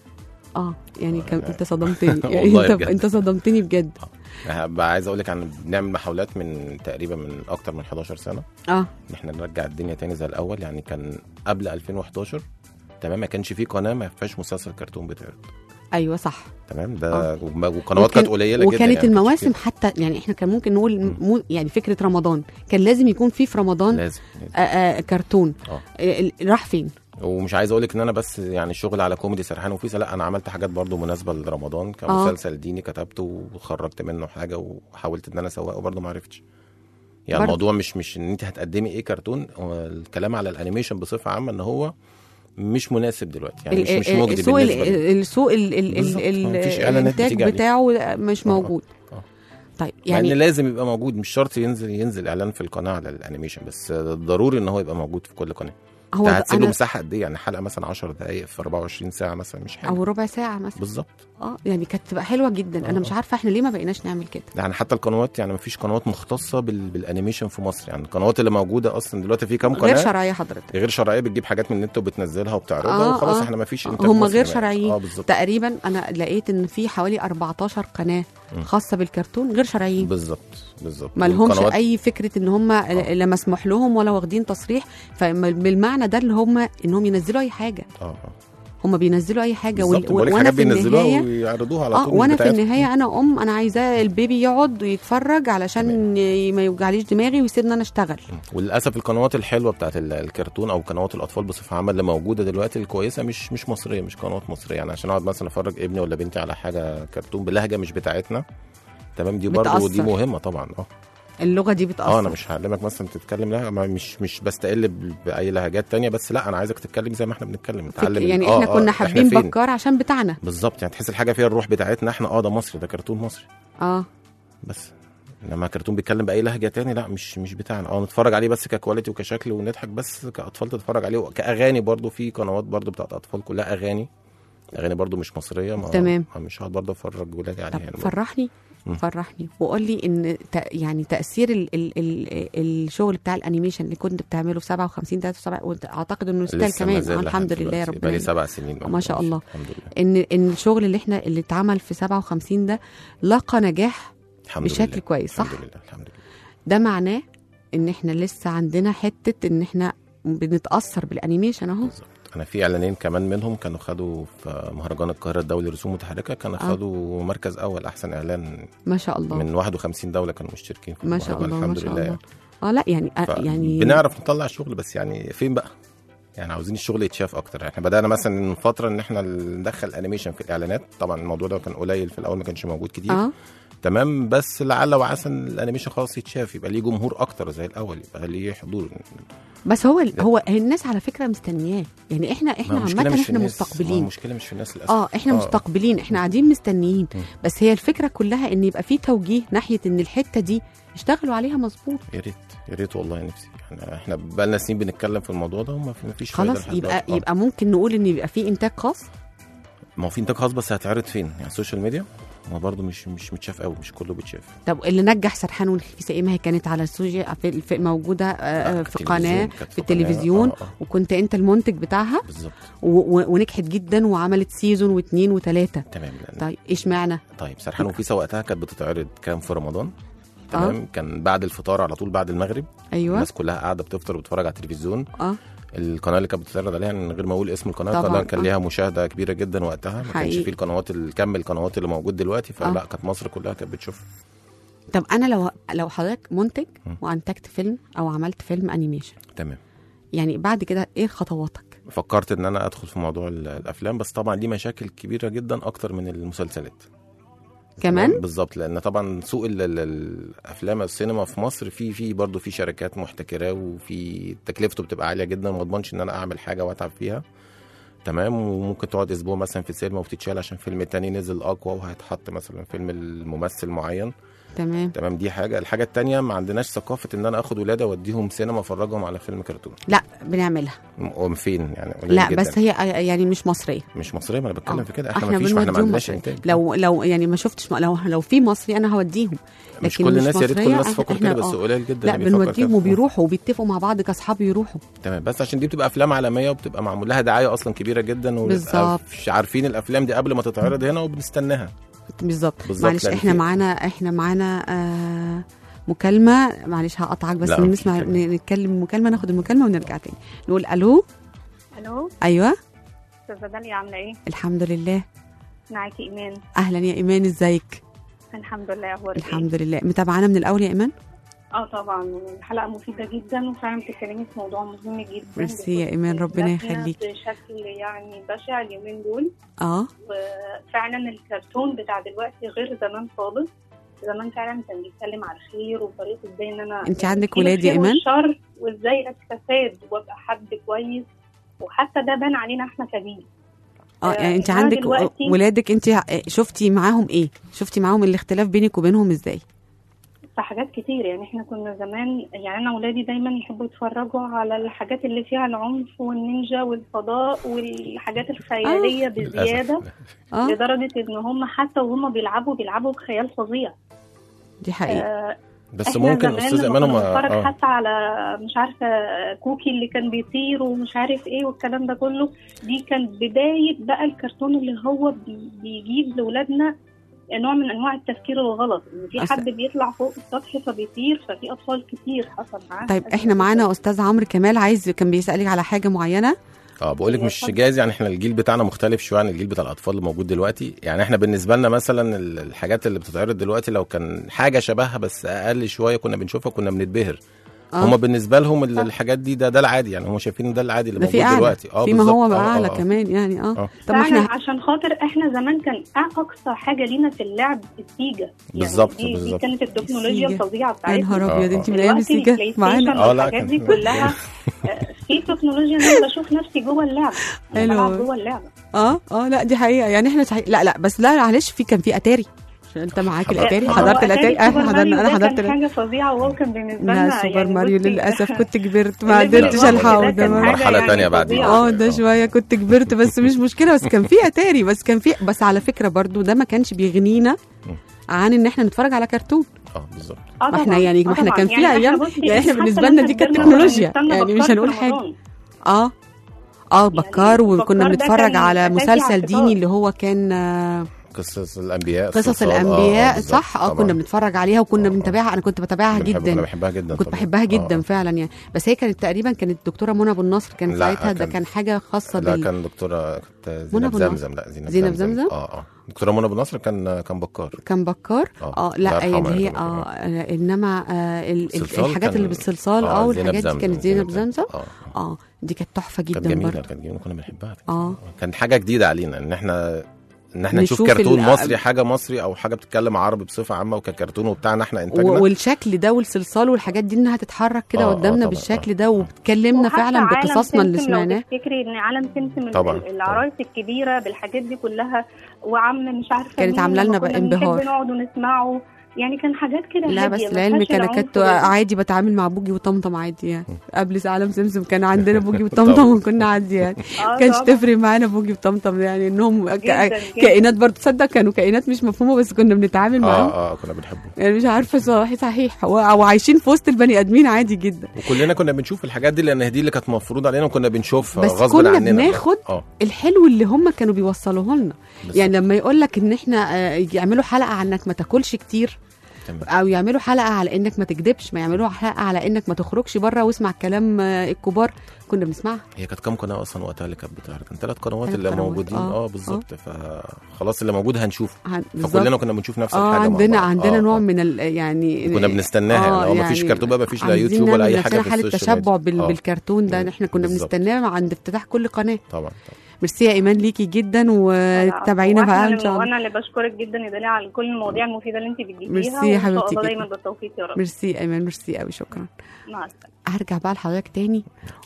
Speaker 2: اه يعني كم
Speaker 4: لا.
Speaker 2: انت صدمتني يعني
Speaker 4: والله
Speaker 2: انت
Speaker 4: بجد.
Speaker 2: انت صدمتني بجد
Speaker 4: آه. بقى عايز اقول لك عن بنعمل محاولات من تقريبا من اكتر من 11 سنه
Speaker 2: اه
Speaker 4: ان احنا نرجع الدنيا تاني زي الاول يعني كان قبل 2011 تمام ما كانش في قناه ما فيهاش مسلسل كرتون بيتعرض
Speaker 2: ايوه صح
Speaker 4: تمام ده
Speaker 2: آه.
Speaker 4: وقنوات
Speaker 2: وكان-
Speaker 4: كانت قليله جدا
Speaker 2: وكانت
Speaker 4: يعني ما كانش
Speaker 2: المواسم
Speaker 4: فيه.
Speaker 2: حتى يعني احنا كان ممكن نقول مو يعني فكره رمضان كان لازم يكون في في رمضان
Speaker 4: لازم
Speaker 2: آه آه كرتون
Speaker 4: اه
Speaker 2: آه ال- راح فين
Speaker 4: ومش عايز اقول لك ان انا بس يعني شغل على كوميدي سرحان وفيسا لا انا عملت حاجات برضو مناسبه لرمضان
Speaker 2: آه.
Speaker 4: كمسلسل ديني كتبته وخرجت منه حاجه وحاولت ان انا اسوقه برضو ما عرفتش يعني
Speaker 2: برضو.
Speaker 4: الموضوع مش مش ان انت هتقدمي ايه كرتون هو الكلام على الانيميشن بصفه عامه ان هو مش مناسب دلوقتي يعني مش مش
Speaker 2: ال-
Speaker 4: مجدي
Speaker 2: السوق
Speaker 4: بالنسبه لي
Speaker 2: ال- السوق ال- ال-
Speaker 4: بالظبط.
Speaker 2: ال-
Speaker 4: ما فيش إعلانات
Speaker 2: الانتاج
Speaker 4: بتيجي عليه.
Speaker 2: بتاعه مش
Speaker 4: آه.
Speaker 2: موجود
Speaker 4: آه.
Speaker 2: طيب
Speaker 4: يعني
Speaker 2: يعني
Speaker 4: لازم يبقى موجود مش شرط ينزل ينزل اعلان في القناه على الانيميشن بس ضروري ان هو يبقى موجود في كل قناه
Speaker 2: هو
Speaker 4: انت هتسيب له
Speaker 2: انا
Speaker 4: مساحه قد ايه يعني حلقه مثلا 10 دقائق في 24 ساعه مثلا مش حاجه
Speaker 2: او ربع ساعه مثلا
Speaker 4: بالظبط
Speaker 2: اه يعني كانت تبقى حلوه جدا انا
Speaker 4: آه.
Speaker 2: مش عارفه احنا ليه ما بقيناش نعمل كده
Speaker 4: يعني حتى القنوات يعني ما فيش قنوات مختصه بال... بالانيميشن في مصر يعني القنوات اللي موجوده اصلا دلوقتي في كام قناه
Speaker 2: غير شرعيه حضرتك
Speaker 4: غير شرعيه بتجيب حاجات من النت وبتنزلها وبتعرضها
Speaker 2: آه،
Speaker 4: وخلاص
Speaker 2: آه.
Speaker 4: احنا ما فيش انتاج
Speaker 2: هم
Speaker 4: مصري
Speaker 2: غير
Speaker 4: بقى.
Speaker 2: شرعيين.
Speaker 4: اه بالظبط
Speaker 2: تقريبا انا لقيت ان في حوالي 14 قناه
Speaker 4: مم.
Speaker 2: خاصه بالكرتون غير شرعيين
Speaker 4: بالظبط بالظبط
Speaker 2: ما لهمش
Speaker 4: والقنوات-
Speaker 2: اي فكره ان هم لا مسموح لهم ولا واخدين تصريح فبالمعنى ده اللي هم انهم ينزلوا اي حاجه
Speaker 4: اه اه
Speaker 2: هم بينزلوا اي حاجه
Speaker 4: بالظبط بقول لك
Speaker 2: وانا
Speaker 4: حاجات
Speaker 2: في
Speaker 4: بينزلوها
Speaker 2: النهايه
Speaker 4: ويعرضوها على
Speaker 2: اه
Speaker 4: طول مش
Speaker 2: وانا في
Speaker 4: بتاعتهم.
Speaker 2: النهايه انا ام انا عايزاه البيبي يقعد ويتفرج علشان ي- ما يوجعليش دماغي ويسيبني انا اشتغل
Speaker 4: وللاسف القنوات الحلوه بتاعت ال- الكرتون او قنوات الاطفال بصفه عامه اللي موجوده دلوقتي الكويسه مش مش مصريه مش قنوات مصريه يعني عشان اقعد مثلا افرج ابني ولا بنتي على حاجه كرتون بلهجه مش بتاعتنا تمام دي برضه
Speaker 2: بتأثر.
Speaker 4: دي مهمه طبعا اه
Speaker 2: اللغه دي بتاثر
Speaker 4: اه انا مش هعلمك مثلا تتكلم لا ما- مش مش بستقل ب- باي لهجات تانية بس لا انا عايزك تتكلم زي ما احنا بنتكلم
Speaker 2: فك-
Speaker 4: نتعلم
Speaker 2: يعني
Speaker 4: آه،
Speaker 2: احنا
Speaker 4: آه،
Speaker 2: كنا حابين
Speaker 4: فين؟
Speaker 2: بكار عشان بتاعنا
Speaker 4: بالظبط يعني تحس الحاجه فيها الروح بتاعتنا احنا اه ده مصري ده كرتون مصري
Speaker 2: اه
Speaker 4: بس انما كرتون بيتكلم باي لهجه تاني لا مش مش بتاعنا اه نتفرج عليه بس ككواليتي وكشكل ونضحك بس كاطفال تتفرج عليه كاغاني برضو في قنوات برضو بتاعت اطفال كلها اغاني اغاني برضو مش مصريه ما
Speaker 2: تمام.
Speaker 4: ما مش هقعد برضو افرج ولادي عليها
Speaker 2: طب
Speaker 4: يعني برضو.
Speaker 2: فرحني
Speaker 4: مم.
Speaker 2: فرحني وقول لي ان ت- يعني تاثير ال ال ال الشغل بتاع الانيميشن اللي كنت بتعمله في 57 73 اعتقد انه يستاهل
Speaker 4: لسه ما
Speaker 2: كمان
Speaker 4: زال
Speaker 2: آه،
Speaker 4: لحد
Speaker 2: الحمد لله
Speaker 4: دلوقتي.
Speaker 2: ربنا
Speaker 4: بقالي
Speaker 2: يبارك.
Speaker 4: سبع سنين
Speaker 2: ما شاء الله.
Speaker 4: الحمد لله
Speaker 2: ان ان الشغل اللي احنا اللي اتعمل في 57 ده لقى نجاح
Speaker 4: الحمد
Speaker 2: بشكل
Speaker 4: لله.
Speaker 2: كويس صح
Speaker 4: الحمد لله الحمد لله
Speaker 2: ده معناه ان احنا لسه عندنا حته ان احنا بنتاثر بالانيميشن اهو
Speaker 4: بالظبط انا في اعلانين كمان منهم كانوا خدوا في مهرجان القاهره الدولي لرسوم متحركه كانوا
Speaker 2: آه.
Speaker 4: خدوا مركز اول احسن اعلان
Speaker 2: ما شاء الله
Speaker 4: من 51 دوله كانوا مشتركين في
Speaker 2: ما شاء
Speaker 4: المهرجان
Speaker 2: الله ما
Speaker 4: الحمد
Speaker 2: شاء
Speaker 4: لله
Speaker 2: الله
Speaker 4: يعني.
Speaker 2: اه لا يعني آه يعني
Speaker 4: بنعرف نطلع شغل بس يعني فين بقى يعني عاوزين الشغل يتشاف اكتر احنا بدانا مثلا من فتره ان احنا ندخل انيميشن في الاعلانات طبعا الموضوع ده كان قليل في الاول ما كانش موجود كتير
Speaker 2: اه
Speaker 4: تمام بس لعل وعسى إن الانيميشن خلاص يتشاف يبقى ليه جمهور اكتر زي الاول يبقى ليه حضور
Speaker 2: بس هو هو الناس على فكره مستنياه يعني احنا احنا
Speaker 4: ما المشكلة
Speaker 2: عامه
Speaker 4: مش في
Speaker 2: احنا
Speaker 4: الناس. ما
Speaker 2: مستقبلين
Speaker 4: المشكله مش في الناس للاسف
Speaker 2: اه احنا مستقبلين احنا قاعدين مستنيين
Speaker 4: مم.
Speaker 2: بس هي الفكره كلها ان يبقى في توجيه ناحيه ان الحته دي اشتغلوا عليها مظبوط
Speaker 4: يا ريت يا ريت والله نفسي يعني احنا بقى لنا سنين بنتكلم في الموضوع ده وما في- ما فيش فايدة
Speaker 2: خلاص
Speaker 4: لحد
Speaker 2: يبقى
Speaker 4: دلوقتي. آه.
Speaker 2: يبقى ممكن نقول ان يبقى في انتاج خاص
Speaker 4: ما هو في انتاج خاص بس هتعرض فين يعني السوشيال ميديا ما برضه مش مش متشاف قوي مش كله بيتشاف
Speaker 2: طب اللي نجح سرحان والنفيسه ايه ما هي كانت على السوشيال في, في موجوده آه،
Speaker 4: لا،
Speaker 2: في
Speaker 4: التلفزيون،
Speaker 2: قناه
Speaker 4: كانت
Speaker 2: في
Speaker 4: قناة.
Speaker 2: التلفزيون
Speaker 4: آه، آه.
Speaker 2: وكنت انت المنتج بتاعها
Speaker 4: بالظبط
Speaker 2: و- و- ونجحت جدا وعملت سيزون واثنين وثلاثه
Speaker 4: تمام لأن
Speaker 2: طيب ايش معنى
Speaker 4: طيب سرحان وفيسا وقتها كانت بتتعرض كان في رمضان تمام كان بعد الفطار على طول بعد المغرب
Speaker 2: ايوه
Speaker 4: الناس كلها قاعده بتفطر وبتتفرج على التلفزيون
Speaker 2: اه
Speaker 4: القناه اللي كانت بتتعرض عليها من غير ما اقول اسم القناه
Speaker 2: طبعاً،
Speaker 4: القناه كان
Speaker 2: آه.
Speaker 4: ليها مشاهده كبيره جدا وقتها ما كانش
Speaker 2: حقيقي.
Speaker 4: فيه القنوات الكم القنوات اللي موجود دلوقتي فلا
Speaker 2: آه.
Speaker 4: كانت مصر كلها كانت بتشوف
Speaker 2: طب انا لو لو حضرتك منتج
Speaker 4: م.
Speaker 2: وانتجت فيلم او عملت فيلم انيميشن
Speaker 4: تمام
Speaker 2: يعني بعد كده ايه خطواتك
Speaker 4: فكرت ان انا ادخل في موضوع ال- الافلام بس طبعا ليه مشاكل كبيره جدا اكتر من المسلسلات
Speaker 2: كمان
Speaker 4: بالظبط لان طبعا سوق ال- ال- الافلام السينما في مصر في في برضه في شركات محتكراه وفي تكلفته بتبقى عاليه جدا وما اضمنش ان انا اعمل حاجه واتعب فيها تمام وممكن تقعد اسبوع مثلا في السينما وتتشال عشان فيلم تاني نزل اقوى وهيتحط مثلا فيلم الممثل معين
Speaker 2: تمام
Speaker 4: تمام دي حاجه الحاجه التانية ما عندناش ثقافه ان انا اخد ولادي اوديهم سينما افرجهم على فيلم كرتون
Speaker 2: لا بنعملها
Speaker 4: م- فين يعني قليل
Speaker 2: لا
Speaker 4: جداً.
Speaker 2: بس هي يعني مش مصريه
Speaker 4: مش مصريه ما انا بتكلم
Speaker 2: آه.
Speaker 4: في كده احنا, ما فيش ما احنا ما
Speaker 2: بنوديهم
Speaker 4: عندناش
Speaker 2: مصرية.
Speaker 4: انتاج
Speaker 2: لو لو يعني ما شفتش لو لو في مصري انا هوديهم
Speaker 4: مش
Speaker 2: لكن
Speaker 4: كل
Speaker 2: مش
Speaker 4: الناس يا ريت كل
Speaker 2: مصرية،
Speaker 4: الناس
Speaker 2: إحنا-
Speaker 4: تفكر
Speaker 2: إحنا-
Speaker 4: كده بس
Speaker 2: آه.
Speaker 4: قليل جدا
Speaker 2: لا
Speaker 4: اللي بيفكر
Speaker 2: بنوديهم
Speaker 4: كده.
Speaker 2: وبيروحوا وبيتفقوا مع بعض كاصحاب يروحوا
Speaker 4: تمام بس عشان دي بتبقى افلام عالميه وبتبقى معمول لها دعايه اصلا كبيره جدا وبنبقى
Speaker 2: بالظبط.
Speaker 4: مش عارفين الافلام دي قبل ما تتعرض هنا وبنستناها
Speaker 2: بالظبط
Speaker 4: بالظبط،
Speaker 2: معلش
Speaker 4: لأن
Speaker 2: احنا
Speaker 4: في-
Speaker 2: معانا احنا معانا آه مكالمه معلش هقطعك بس
Speaker 4: لا، مفيش
Speaker 2: نسمع
Speaker 4: مشكلة.
Speaker 2: ن- نتكلم مكالمه ناخد المكالمه ونرجع تاني نقول الو
Speaker 5: الو
Speaker 2: ايوه
Speaker 5: استاذه داليا عامله ايه
Speaker 2: الحمد لله
Speaker 5: معاكي ايمان
Speaker 2: اهلا يا ايمان ازيك
Speaker 5: الحمد لله اخبارك إيه؟
Speaker 2: الحمد لله متابعانا من الاول يا ايمان
Speaker 5: اه طبعا الحلقه مفيده جدا وفعلا بتتكلمي في موضوع مهم جدا
Speaker 2: ميرسي يا إيمان، ربنا
Speaker 5: بيخص
Speaker 2: يخليكي.
Speaker 5: بشكل يعني بشع اليومين دول
Speaker 2: اه
Speaker 5: وفعلا الكرتون بتاع دلوقتي غير زمان خالص زمان فعلا كان بيتكلم على الخير وطريقه ازاي ان انا
Speaker 2: أنت عندك
Speaker 5: أشيل
Speaker 2: ولاد يا
Speaker 5: الخير
Speaker 2: إيمان؟
Speaker 5: والشر وازاي استفاد وابقى حد كويس وحتى ده بان علينا احنا كبير
Speaker 2: اه
Speaker 5: آه،
Speaker 2: يعني انت
Speaker 5: أنا
Speaker 2: عندك
Speaker 5: دلوقتي-
Speaker 2: ولادك انت شفتي معاهم ايه شفتي معاهم الاختلاف بينك وبينهم ازاي
Speaker 5: في حاجات كتير يعني احنا كنا زمان يعني انا ولادي دايما يحبوا يتفرجوا على الحاجات اللي فيها العنف والنينجا والفضاء والحاجات الخياليه بزياده
Speaker 4: للاسف
Speaker 2: اه
Speaker 5: لدرجه ان هم حتى وهم بيلعبوا بيلعبوا بخيال فظيع
Speaker 2: دي حقيقه
Speaker 5: آه
Speaker 4: بس
Speaker 5: احنا
Speaker 4: ممكن
Speaker 5: زمان
Speaker 4: استاذ
Speaker 5: لما
Speaker 4: ايمان
Speaker 5: كنا
Speaker 4: هم
Speaker 5: بنتفرج
Speaker 4: اه
Speaker 5: حتى على مش عارفه كوكي اللي كان بيطير ومش عارف ايه والكلام ده كله دي كان بدايه بقى الكرتون اللي هو بي- بيجيب لاولادنا نوع من انواع التفكير الغلط ان في
Speaker 2: أصل-
Speaker 5: حد بيطلع فوق السطح فبيطير ففي اطفال كتير حصل معاها
Speaker 2: طيب
Speaker 5: أزمة
Speaker 2: احنا معانا
Speaker 5: كده.
Speaker 2: استاذ عمرو كمال عايز كان بيسالك على حاجه معينه
Speaker 4: اه بقول لك مش
Speaker 5: اتفضل.
Speaker 4: جايز يعني احنا الجيل بتاعنا مختلف شويه عن الجيل بتاع الاطفال اللي موجود دلوقتي يعني احنا بالنسبه لنا مثلا ال- الحاجات اللي بتتعرض دلوقتي لو كان حاجه شبهها بس اقل شويه كنا بنشوفها كنا بنتبهر
Speaker 2: اه
Speaker 4: هما بالنسبه لهم ال- الحاجات دي ده ده العادي يعني هم شايفين ده العادي اللي
Speaker 2: ده في
Speaker 4: موجود
Speaker 2: اعلى
Speaker 4: دلوقتي اه
Speaker 2: في ما هو
Speaker 4: بالظبط.
Speaker 2: بقى
Speaker 4: آه،
Speaker 2: اعلى
Speaker 4: آه، آه.
Speaker 2: كمان يعني اه
Speaker 4: آه.
Speaker 2: طب ما
Speaker 5: فعلا
Speaker 2: احنا
Speaker 5: عشان خاطر احنا زمان كان اقصى حاجه لينا في اللعب السيجا
Speaker 4: بالظبط،
Speaker 5: يعني دي,
Speaker 4: بالظبط.
Speaker 5: دي كانت التكنولوجيا
Speaker 2: السيجا.
Speaker 5: الفظيعه
Speaker 2: يا
Speaker 5: بتاعتنا
Speaker 2: نهار
Speaker 4: آه،
Speaker 2: ابيض
Speaker 4: آه.
Speaker 2: انت من ايام
Speaker 5: دلوقتي
Speaker 2: السيجا
Speaker 5: البلاي
Speaker 2: معانا
Speaker 5: ستيشن
Speaker 4: اه لا
Speaker 5: والحاجات
Speaker 4: كان
Speaker 5: دي كلها آه، في تكنولوجيا ان انا بشوف نفسي جوه اللعبه
Speaker 2: حلو.
Speaker 5: انا بلعب جوه اللعبه
Speaker 2: اه اه لا دي حقيقه يعني احنا صحيح لا لا بس لا معلش في كان في اتاري عشان انت معاك
Speaker 4: حضرت-
Speaker 2: الاتاري
Speaker 5: هو
Speaker 2: حضرت
Speaker 5: أتاري
Speaker 2: الاتاري
Speaker 5: سوبر
Speaker 2: احنا حضرنا انا
Speaker 5: ماريو ده
Speaker 2: حضرت
Speaker 5: كان
Speaker 2: الأتاري.
Speaker 5: حاجه فظيعه وهو كان بالنسبه لنا
Speaker 2: لا سوبر
Speaker 5: يعني
Speaker 2: ماريو
Speaker 5: بصي،
Speaker 2: للاسف كنت كبرت ما
Speaker 5: الليفل
Speaker 2: قدرتش
Speaker 5: الرابع
Speaker 2: الحقه
Speaker 5: ده
Speaker 2: ده
Speaker 5: كان
Speaker 2: ما-
Speaker 5: حاجة
Speaker 4: مرحلة
Speaker 5: يعني
Speaker 4: تانية بعد
Speaker 5: فظيعة.
Speaker 2: اه ده شويه كنت كبرت بس مش مشكله بس كان في اتاري بس كان في بس على فكره برضو ده ما كانش بيغنينا عن ان احنا نتفرج على كرتون
Speaker 4: اه بالظبط
Speaker 5: اه
Speaker 2: ما احنا
Speaker 5: طبعاً،
Speaker 2: يعني-
Speaker 5: آه
Speaker 2: ما احنا
Speaker 5: طبعاً.
Speaker 2: كان في
Speaker 5: يعني إحنا
Speaker 2: أيام-
Speaker 5: بصي،
Speaker 2: يعني إحنا
Speaker 5: حتى
Speaker 2: بالنسبة
Speaker 5: لما
Speaker 2: لنا دي كانت
Speaker 5: كبرنا
Speaker 2: تكنولوجيا.
Speaker 5: كنا بنستنى
Speaker 2: يعني مش
Speaker 5: بكار
Speaker 2: هنقول
Speaker 5: في
Speaker 2: حاجة.
Speaker 5: رمضان.
Speaker 2: اه اه بكار وكنا
Speaker 5: بكار ده
Speaker 2: بنتفرج
Speaker 5: كان
Speaker 2: على
Speaker 5: أساسي على
Speaker 2: مسلسل
Speaker 5: الفطار.
Speaker 2: ديني اللي هو كان آه،
Speaker 4: قصص الانبياء
Speaker 2: قصص
Speaker 4: الصلصال، آه، آه،
Speaker 2: الانبياء
Speaker 4: بالظبط،
Speaker 2: صح اه
Speaker 4: طبعاً.
Speaker 2: كنا بنتفرج عليها وكنا
Speaker 4: آه، آه.
Speaker 2: بنتابعها انا كنت بتابعها
Speaker 4: كنا بنحب- كنا
Speaker 2: جدا
Speaker 4: بحبها جدا
Speaker 2: كنت
Speaker 4: طبعاً.
Speaker 2: بحبها جدا
Speaker 4: آه.
Speaker 2: فعلا يعني بس هي كانت تقريبا كانت الدكتوره منى ابو النصر كان
Speaker 4: لا،
Speaker 2: ساعتها ده
Speaker 4: كان-
Speaker 2: كان حاجه خاصه
Speaker 4: لا
Speaker 2: بال
Speaker 4: كان دكتوره كانت
Speaker 2: منى
Speaker 4: زينب
Speaker 2: أبو النصر.
Speaker 4: زمزم لا زينب,
Speaker 2: زينب زمزم؟
Speaker 4: اه اه دكتوره منى ابو نصر كان كان بكار
Speaker 2: كان بكار
Speaker 4: آه.
Speaker 2: اه
Speaker 4: الله
Speaker 2: لا
Speaker 4: يرحمها
Speaker 2: اللي هي
Speaker 4: يعني.
Speaker 2: اه آه، انما آه ال- ال-
Speaker 4: الصلصال
Speaker 2: الحاجات
Speaker 4: كان-
Speaker 2: اللي بالصلصال اه
Speaker 4: زينب
Speaker 2: والحاجات دي
Speaker 4: زمزم،
Speaker 2: كانت زينب زمزم
Speaker 4: اه
Speaker 2: اه دي كانت تحفه
Speaker 4: كانت
Speaker 2: جدا
Speaker 4: جميله
Speaker 2: برضه
Speaker 4: كانت جميله كنا بنحبها
Speaker 2: اه
Speaker 4: كان حاجه جديده علينا ان احنا ان احنا نشوف,
Speaker 2: نشوف
Speaker 4: كرتون
Speaker 2: ال-
Speaker 4: مصري حاجه مصري او حاجه بتتكلم عربي بصفه عامه وككرتون وبتاعنا احنا انتاجنا
Speaker 2: و- والشكل ده والصلصال والحاجات دي انها تتحرك كده
Speaker 4: آه، آه،
Speaker 2: قدامنا
Speaker 4: طبعاً،
Speaker 2: بالشكل
Speaker 4: آه.
Speaker 2: ده وبتكلمنا
Speaker 5: وحتى
Speaker 2: فعلا
Speaker 5: عالم
Speaker 2: بقصصنا اللي
Speaker 5: سمسم لو
Speaker 2: سمعناه
Speaker 5: تفتكري ان عالم سمسم
Speaker 4: طبعاً،
Speaker 5: ال- العرايس الكبيره بالحاجات دي كلها وعم مش عارفه
Speaker 2: كانت
Speaker 5: مين
Speaker 2: عاملة لنا
Speaker 5: لما
Speaker 2: بقى
Speaker 5: كنا بنحب
Speaker 2: انبهار.
Speaker 5: نقعد ونسمعه يعني كان حاجات كده
Speaker 2: لا بس
Speaker 5: هادية، ما
Speaker 2: لعلمك
Speaker 5: فيهاش
Speaker 2: انا
Speaker 5: العنف
Speaker 2: كنت
Speaker 5: وال-
Speaker 2: عادي بتعامل مع بوجي وطمطم عادي يعني قبل عالم سمسم كان عندنا بوجي وطمطم وكنا عادي يعني
Speaker 5: آه
Speaker 2: كانش
Speaker 5: طبعاً.
Speaker 2: تفرق معانا بوجي وطمطم يعني انهم ك-
Speaker 5: جداً، جداً.
Speaker 2: كائنات برضه تصدق كانوا كائنات مش مفهومه بس كنا بنتعامل معاهم
Speaker 4: اه اه كنا بنحبه
Speaker 2: يعني مش عارفه صحيح صحيح و- او عايشين في وسط البني ادمين عادي جدا
Speaker 4: وكلنا كنا بنشوف الحاجات دي لان دي اللي كانت مفروض علينا وكنا بنشوفها
Speaker 2: بس
Speaker 4: غصب
Speaker 2: كنا
Speaker 4: عننا
Speaker 2: بناخد
Speaker 4: اه
Speaker 2: الحلو اللي هم كانوا بيوصلوه لنا
Speaker 4: بالظبط.
Speaker 2: يعني لما يقول لك ان احنا آه، يعملوا حلقه عنك ما تاكلش كتير
Speaker 4: تمام
Speaker 2: او يعملوا حلقه على انك ما تكذبش ما يعملوا حلقه على انك ما تخرجش بره واسمع كلام آه، الكبار كنا بنسمعها
Speaker 4: هي كانت كام قناه اصلا وقتها اللي كانت بتعرض كان ثلاث قنوات
Speaker 2: ثلاث
Speaker 4: اللي
Speaker 2: قنوات،
Speaker 4: موجودين
Speaker 2: آه،
Speaker 4: اه بالظبط فخلاص اللي موجود هنشوفه
Speaker 2: هن-
Speaker 4: فكلنا
Speaker 2: بالظبط.
Speaker 4: كنا بنشوف نفس
Speaker 2: اه
Speaker 4: الحاجه مع
Speaker 2: عندنا
Speaker 4: بعض.
Speaker 2: عندنا
Speaker 4: آه،
Speaker 2: نوع
Speaker 4: آه.
Speaker 2: من ال يعني
Speaker 4: كنا بنستناها يعني هو مفيش كرتون بقى مفيش لا
Speaker 2: عايزين
Speaker 4: يوتيوب ولا
Speaker 2: نعمل
Speaker 4: اي حاجه
Speaker 2: نفسنا
Speaker 4: في
Speaker 2: حاله
Speaker 4: السوشيال
Speaker 2: تشبع
Speaker 4: ميديا.
Speaker 2: بال...
Speaker 4: آه،
Speaker 2: بالكرتون ده
Speaker 4: مم.
Speaker 2: احنا كنا
Speaker 4: بالظبط.
Speaker 2: بنستناه عند افتتاح كل قناه
Speaker 4: طبعا طبعا
Speaker 2: ميرسي يا ايمان ليكي جدا وتابعينا
Speaker 5: وإحنا
Speaker 2: بقى ان
Speaker 5: اللي-
Speaker 2: شاء الله
Speaker 5: وانا اللي بشكرك جدا يا داليا على كل المواضيع المفيده اللي انت بتجيبيها
Speaker 2: ميرسي يا
Speaker 5: وان
Speaker 2: حبيبتي
Speaker 5: شاء الله
Speaker 2: جدا.
Speaker 5: دايما بالتوفيق يا رب
Speaker 2: ميرسي يا ايمان ميرسي قوي شكرا
Speaker 5: مع السلامه
Speaker 2: هرجع بقى لحضرتك تاني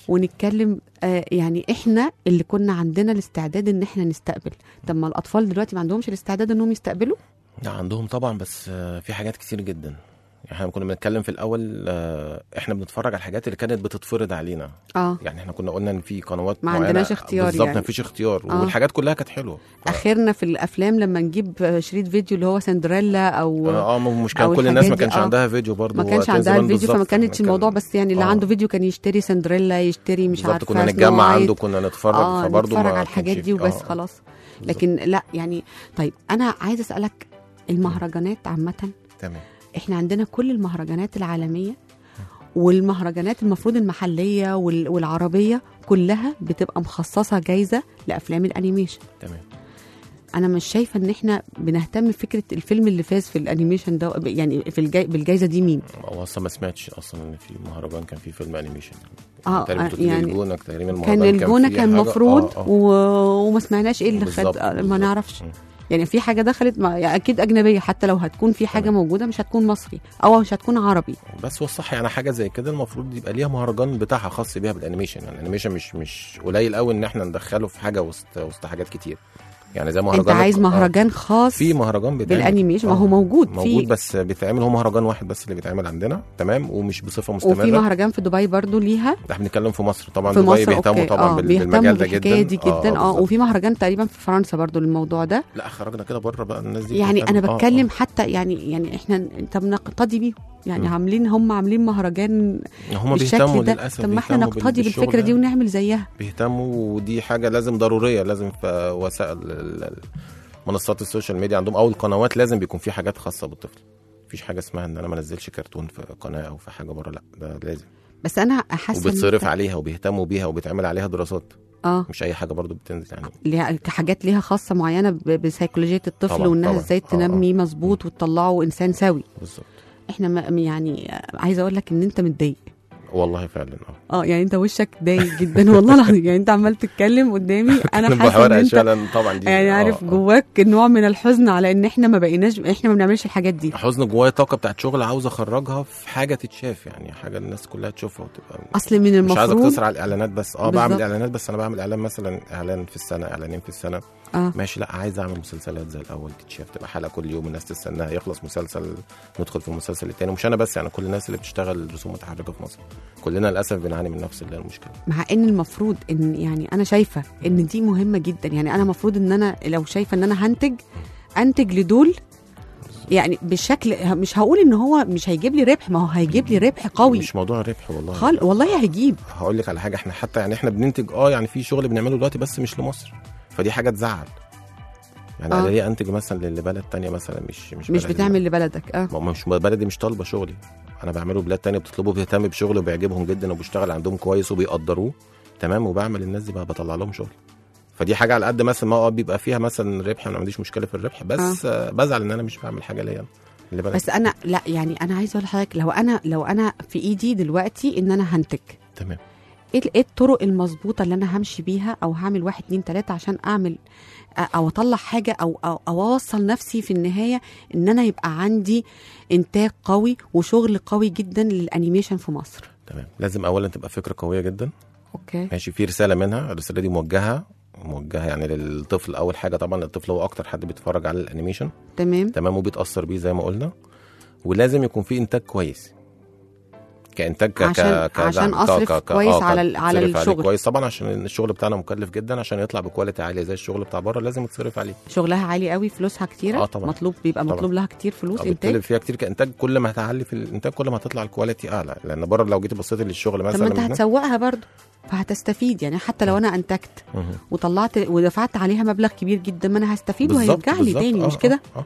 Speaker 2: ونتكلم آه يعني احنا اللي كنا عندنا الاستعداد ان احنا نستقبل طب ما الاطفال دلوقتي ما عندهمش الاستعداد انهم يستقبلوا
Speaker 4: لا عندهم طبعا بس آه، في حاجات كتير جدا احنا كنا بنتكلم في الاول آه، احنا بنتفرج على الحاجات اللي كانت بتتفرض علينا
Speaker 2: اه
Speaker 4: يعني احنا كنا قلنا ان في قنوات
Speaker 2: ما
Speaker 4: معينة
Speaker 2: عندناش اختيار
Speaker 4: بالظبط
Speaker 2: يعني.
Speaker 4: ما فيش اختيار
Speaker 2: آه.
Speaker 4: والحاجات كلها كانت حلوه ف-
Speaker 2: اخرنا في الافلام لما نجيب شريط فيديو اللي هو سندريلا او
Speaker 4: اه آه، مش كان
Speaker 2: أو
Speaker 4: كل الناس ما
Speaker 2: الحاجات دي،
Speaker 4: كانش
Speaker 2: آه.
Speaker 4: عندها فيديو برضه
Speaker 2: ما كانش
Speaker 4: وقتها
Speaker 2: عندها
Speaker 4: زمان
Speaker 2: الفيديو فما
Speaker 4: بالظبط.
Speaker 2: كانتش
Speaker 4: كان-
Speaker 2: الموضوع بس يعني اللي
Speaker 4: آه.
Speaker 2: عنده فيديو كان يشتري سندريلا يشتري مش
Speaker 4: بالظبط
Speaker 2: عارفه
Speaker 4: كنا
Speaker 2: سنو
Speaker 4: نتجمع
Speaker 2: وايت.
Speaker 4: عنده كنا نتفرج
Speaker 2: اه
Speaker 4: فبرضه
Speaker 2: نتفرج
Speaker 4: ما
Speaker 2: على الحاجات
Speaker 4: كانش
Speaker 2: دي
Speaker 4: في-
Speaker 2: وبس
Speaker 4: آه.
Speaker 2: خلاص
Speaker 4: بالظبط.
Speaker 2: لكن لا يعني طيب انا عايزه اسالك المهرجانات عامه
Speaker 4: تمام
Speaker 2: احنا عندنا كل المهرجانات العالميه والمهرجانات المفروض المحليه وال- والعربيه كلها بتبقى مخصصه جايزه لافلام الانيميشن
Speaker 4: تمام
Speaker 2: انا مش شايفه ان احنا بنهتم بفكره الفيلم اللي فاز في الانيميشن ده يعني في الجاي بالجايزه دي مين
Speaker 4: هو اصلا ما سمعتش اصلا ان في مهرجان كان فيه فيلم انيميشن
Speaker 2: آه،
Speaker 4: تقريبا
Speaker 2: آه،
Speaker 4: بتقولي
Speaker 2: يعني
Speaker 4: الجونه تقريبا المهرجان
Speaker 2: كان الجونه
Speaker 4: فيه
Speaker 2: كان
Speaker 4: حاجة-
Speaker 2: مفروض
Speaker 4: آه، آه.
Speaker 2: و... وما سمعناش ايه اللي خد
Speaker 4: بالظبط،
Speaker 2: آه، ما
Speaker 4: بالظبط.
Speaker 2: نعرفش
Speaker 4: مم.
Speaker 2: يعني في حاجه دخلت ما... يعني اكيد اجنبيه حتى لو هتكون في حاجه
Speaker 4: تمام.
Speaker 2: موجوده مش هتكون مصري او مش هتكون عربي
Speaker 4: بس هو الصح يعني حاجه زي كده المفروض يبقى ليها مهرجان بتاعها خاص بيها بالانيميشن يعني الانيميشن مش مش قليل قوي ان احنا ندخله في حاجه وسط وسط حاجات كتير يعني زي مهرجان
Speaker 2: انت عايز
Speaker 4: آه،
Speaker 2: مهرجان خاص
Speaker 4: في مهرجان بيتعمل
Speaker 2: بالانيميشن ما
Speaker 4: آه،
Speaker 2: هو موجود
Speaker 4: موجود
Speaker 2: في
Speaker 4: بس بيتعمل هو مهرجان واحد بس اللي بيتعمل عندنا تمام ومش بصفه مستمره
Speaker 2: وفي مهرجان في دبي برضو ليها
Speaker 4: ده احنا بنتكلم في مصر طبعا
Speaker 2: في
Speaker 4: دبي
Speaker 2: مصر
Speaker 4: بيهتموا
Speaker 2: اوكي
Speaker 4: طبعا
Speaker 2: اه
Speaker 4: بال-
Speaker 2: بيهتموا
Speaker 4: بالمجال ده
Speaker 2: بالحكايه
Speaker 4: جدا
Speaker 2: دي جدا اه
Speaker 4: بالظبط.
Speaker 2: وفي مهرجان تقريبا في فرنسا برضو للموضوع ده
Speaker 4: لا خرجنا كده بره بقى الناس دي
Speaker 2: يعني
Speaker 4: بتهتم.
Speaker 2: انا
Speaker 4: آه،
Speaker 2: بتكلم
Speaker 4: آه.
Speaker 2: حتى يعني يعني احنا طب نقتدي بيهم يعني
Speaker 4: مم.
Speaker 2: عاملين هم عاملين مهرجان
Speaker 4: هم بيهتموا
Speaker 2: بالشكل ده
Speaker 4: للاسف
Speaker 2: طب ما احنا
Speaker 4: بيهتموا بال-
Speaker 2: نقتدي
Speaker 4: بالشغل
Speaker 2: بالفكره دي
Speaker 4: ده.
Speaker 2: ونعمل زيها
Speaker 4: بيهتموا ودي حاجه لازم ضروريه لازم في وسائل ال- ال- منصات السوشيال ميديا عندهم او القنوات لازم بيكون في حاجات خاصه بالطفل مفيش حاجه اسمها ان انا ما انزلش كرتون في قناه او في حاجه بره لا ده لازم
Speaker 2: بس انا حاسه إن
Speaker 4: وبتصرف
Speaker 2: إنت-
Speaker 4: عليها وبيهتموا بيها وبيتعمل عليها دراسات
Speaker 2: اه
Speaker 4: مش اي حاجه برضو بتنزل يعني
Speaker 2: ليها حاجات ليها خاصه معينه ب- بسيكولوجيه الطفل
Speaker 4: طبعاً،
Speaker 2: وانها
Speaker 4: طبعاً.
Speaker 2: ازاي
Speaker 4: آه، آه.
Speaker 2: تنمي مظبوط وتطلعه انسان سوي
Speaker 4: بالظبط
Speaker 2: احنا ما يعني عايزه اقول لك ان انت متضايق
Speaker 4: والله فعلا اه
Speaker 2: اه يعني انت وشك ضايق جدا والله العظيم يعني انت عمال تتكلم قدامي انا حاسه ان
Speaker 4: بحاول
Speaker 2: انت
Speaker 4: فعلا طبعا دي
Speaker 2: يعني
Speaker 4: آه،
Speaker 2: عارف
Speaker 4: آه.
Speaker 2: جواك نوع من الحزن على ان احنا ما بقيناش احنا ما بنعملش الحاجات دي
Speaker 4: حزن جوايا طاقه بتاعت شغل عاوز اخرجها في حاجه تتشاف يعني حاجه الناس كلها تشوفها وتبقى
Speaker 2: اصل من
Speaker 4: مش عايز
Speaker 2: المفروض
Speaker 4: اقتصر على الاعلانات بس اه بعمل
Speaker 2: بالظبط.
Speaker 4: اعلانات بس انا بعمل اعلان مثلا اعلان في السنه اعلانين في السنه
Speaker 2: اه
Speaker 4: ماشي لا عايز اعمل مسلسلات زي الاول تتشاف تبقى حلقه كل يوم الناس تستناها يخلص مسلسل ندخل في المسلسل التاني مش انا بس يعني كل الناس اللي بتشتغل رسوم متحركه في مصر كلنا للاسف بنعاني من نفس اللي هي المشكله
Speaker 2: مع ان المفروض ان يعني انا شايفه ان دي مهمه جدا يعني انا المفروض ان انا لو شايفه ان انا هنتج انتج لدول يعني بشكل مش هقول ان هو مش هيجيب لي ربح ما هو هيجيب لي ربح قوي
Speaker 4: مش موضوع ربح والله
Speaker 2: خال والله هيجيب
Speaker 4: هقول لك على حاجه احنا حتى يعني احنا بننتج اه يعني في شغل بنعمله دلوقتي بس مش لمصر فدي حاجه تزعل يعني
Speaker 2: آه.
Speaker 4: انا ليه انتج مثلا لبلد تانية مثلا مش مش
Speaker 2: مش
Speaker 4: بلدي؟
Speaker 2: بتعمل لبلدك اه
Speaker 4: ما مش بلدي مش طالبه شغلي انا بعمله بلاد تانية بتطلبه بيهتم بشغله وبيعجبهم جدا وبيشتغل عندهم كويس وبيقدروه تمام وبعمل الناس دي بقى بطلع لهم شغل فدي حاجه على قد مثلا ما اه بيبقى فيها مثلا ربح انا ما عنديش مشكله في الربح بس آه. بزعل ان انا مش بعمل حاجه ليا اللي بلدي
Speaker 2: بس انا لا يعني انا عايزه اقول لحضرتك لو انا لو انا في ايدي دلوقتي ان انا هنتج
Speaker 4: تمام
Speaker 2: ايه ايه الطرق المظبوطه اللي انا همشي بيها او هعمل واحد اتنين تلاته عشان اعمل أ- او اطلع حاجه او او, أو اوصل نفسي في النهايه ان انا يبقى عندي انتاج قوي وشغل قوي جدا للانيميشن في مصر
Speaker 4: تمام لازم اولا تبقى فكره قويه جدا
Speaker 2: اوكي
Speaker 4: ماشي في رساله منها الرساله دي موجهه موجهه يعني للطفل اول حاجه طبعا الطفل هو اكتر حد بيتفرج على الانيميشن
Speaker 2: تمام
Speaker 4: تمام وبيتاثر بيه زي ما قلنا ولازم يكون في انتاج كويس كانتاج ك
Speaker 2: عشان-
Speaker 4: ك
Speaker 2: عشان
Speaker 4: ك-
Speaker 2: أصرف
Speaker 4: ك- ك-
Speaker 2: كويس
Speaker 4: آه،
Speaker 2: على ال- على
Speaker 4: تصرف عليه
Speaker 2: الشغل.
Speaker 4: كويس طبعا عشان الشغل بتاعنا مكلف جدا عشان يطلع بكواليتي عاليه زي الشغل بتاع بره لازم يتصرف عليه
Speaker 2: شغلها عالي قوي فلوسها كتيره
Speaker 4: آه طبعاً.
Speaker 2: مطلوب بيبقى
Speaker 4: طبعاً.
Speaker 2: مطلوب لها كتير فلوس
Speaker 4: آه،
Speaker 2: انتاج
Speaker 4: بتطلب فيها كتير كانتاج كل ما هتعلي في الانتاج كل ما هتطلع الكواليتي اعلى لان بره لو جيت بصيت للشغل
Speaker 2: طب ما
Speaker 4: مثلا
Speaker 2: انت
Speaker 4: من-
Speaker 2: هتسوقها برضو فهتستفيد يعني حتى لو انا انتجت
Speaker 4: مهم.
Speaker 2: وطلعت ودفعت عليها مبلغ كبير جدا ما انا هستفيد
Speaker 4: بالظبط،
Speaker 2: وهيرجع لي
Speaker 4: بالظبط.
Speaker 2: تاني
Speaker 4: آه،
Speaker 2: مش كده
Speaker 4: آه، آه.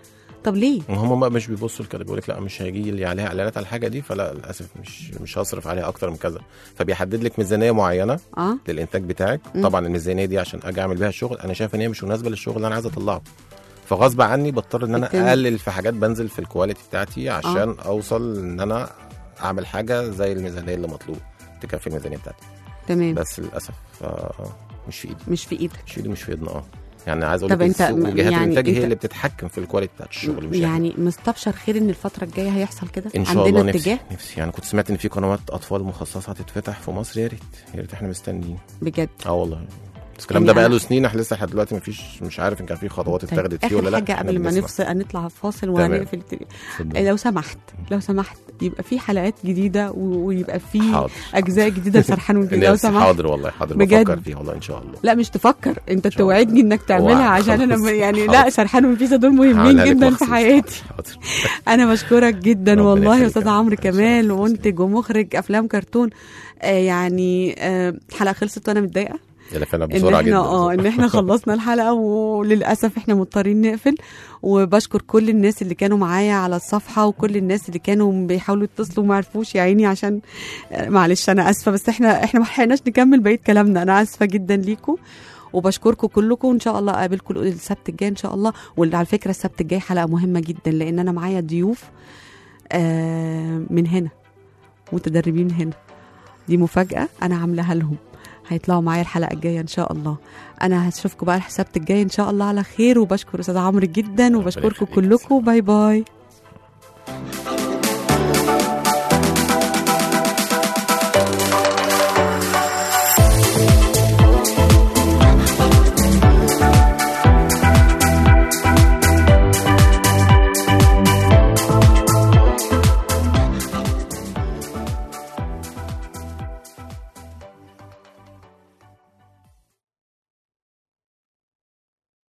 Speaker 2: طب ليه
Speaker 4: هم بقى مش بيبصوا لكده بيقول لك لا مش هيجي لي عليها اعلانات على الحاجه دي فلا للاسف مش مش هصرف عليها اكتر من كذا فبيحدد لك ميزانيه معينه
Speaker 2: اه
Speaker 4: للانتاج بتاعك
Speaker 2: مم.
Speaker 4: طبعا الميزانيه دي عشان اجي اعمل بيها الشغل انا شايف ان هي مش مناسبه للشغل اللي انا عايز اطلعه فغصب عني بضطر ان انا
Speaker 2: بالتالي-
Speaker 4: اقلل في حاجات بنزل في الكواليتي بتاعتي عشان آه. اوصل ان انا اعمل حاجه زي الميزانيه اللي مطلوب تكفي الميزانيه بتاعتي
Speaker 2: تمام
Speaker 4: بس للاسف آه مش في ايدي
Speaker 2: مش في ايدك
Speaker 4: مش في ايدي مش في ايدنا اه يعني عايز اقول
Speaker 2: طب
Speaker 4: لك
Speaker 2: انت
Speaker 4: السوق وجهات
Speaker 2: يعني
Speaker 4: الانتاج
Speaker 2: انت-
Speaker 4: هي اللي بتتحكم في الكواليتي بتاعت الشغل مش احنا.
Speaker 2: يعني مستبشر خير ان الفتره الجايه هيحصل كده
Speaker 4: ان شاء
Speaker 2: عندنا
Speaker 4: الله
Speaker 2: اتجاه
Speaker 4: نفسي نفسي يعني كنت سمعت ان في قنوات اطفال مخصصه هتتفتح في مصر يا ريت يا ريت احنا مستنيين
Speaker 2: بجد
Speaker 4: اه والله بس الكلام
Speaker 2: يعني
Speaker 4: ده
Speaker 2: أنا-
Speaker 4: بقاله سنين احنا لسه لحد دلوقتي مفيش مش عارف ان كان في خطوات
Speaker 2: طيب،
Speaker 4: اتخذت فيه
Speaker 2: اخر
Speaker 4: ولا لا
Speaker 2: حاجه
Speaker 4: احنا
Speaker 2: قبل ما
Speaker 4: بنسمع.
Speaker 2: نفصل نطلع فاصل
Speaker 4: تمام.
Speaker 2: وهنقفل التلي-
Speaker 4: اتفضل.
Speaker 2: لو سمحت لو سمحت يبقى في حلقات جديده و- ويبقى في
Speaker 4: حاضر
Speaker 2: اجزاء جديده لسرحان ونجيب لو
Speaker 4: نفسي
Speaker 2: سمحت
Speaker 4: حاضر والله حاضر
Speaker 2: بجد.
Speaker 4: بفكر فيها والله ان شاء الله
Speaker 2: لا مش تفكر انت
Speaker 4: شاء الله.
Speaker 2: توعدني انك تعملها
Speaker 4: وعد.
Speaker 2: عشان انا
Speaker 4: خلاص.
Speaker 2: م- يعني لا
Speaker 4: حاضر.
Speaker 2: سرحان ونفيسه دول مهمين
Speaker 4: هعملها لك
Speaker 2: جدا في
Speaker 4: مخصوص.
Speaker 2: حياتي
Speaker 4: حاضر
Speaker 2: انا بشكرك جدا
Speaker 4: ربنا
Speaker 2: والله يا
Speaker 4: يخليك
Speaker 2: استاذ
Speaker 4: يا رب.
Speaker 2: عمرو
Speaker 4: إن شاء
Speaker 2: كمال
Speaker 4: الله.
Speaker 2: ومنتج ومخرج افلام كرتون آه يعني آه الحلقه خلصت وانا متضايقه
Speaker 4: يلا فعلا
Speaker 2: ان
Speaker 4: بسرعه
Speaker 2: احنا
Speaker 4: جدا
Speaker 2: اه ان احنا خلصنا الحلقه وللاسف احنا مضطرين نقفل وبشكر كل الناس اللي كانوا معايا على الصفحه وكل الناس اللي كانوا بيحاولوا يتصلوا وما عرفوش يا عيني عشان آه، معلش انا اسفه بس احنا احنا ما لحقناش نكمل بقيه كلامنا انا اسفه جدا ليكم وبشكركم كلكم وان شاء الله اقابلكم السبت الجاي ان شاء الله وعلى فكره السبت الجاي حلقه مهمه جدا لان انا معايا ضيوف آه، من هنا متدربين من هنا دي مفاجاه انا عاملاها لهم هيطلعوا معايا الحلقه الجايه ان شاء الله انا هشوفكم بقى السبت الجاي ان شاء الله على خير وبشكر استاذ عمرو جدا وبشكركم
Speaker 4: يخليك.
Speaker 2: كلكم باي باي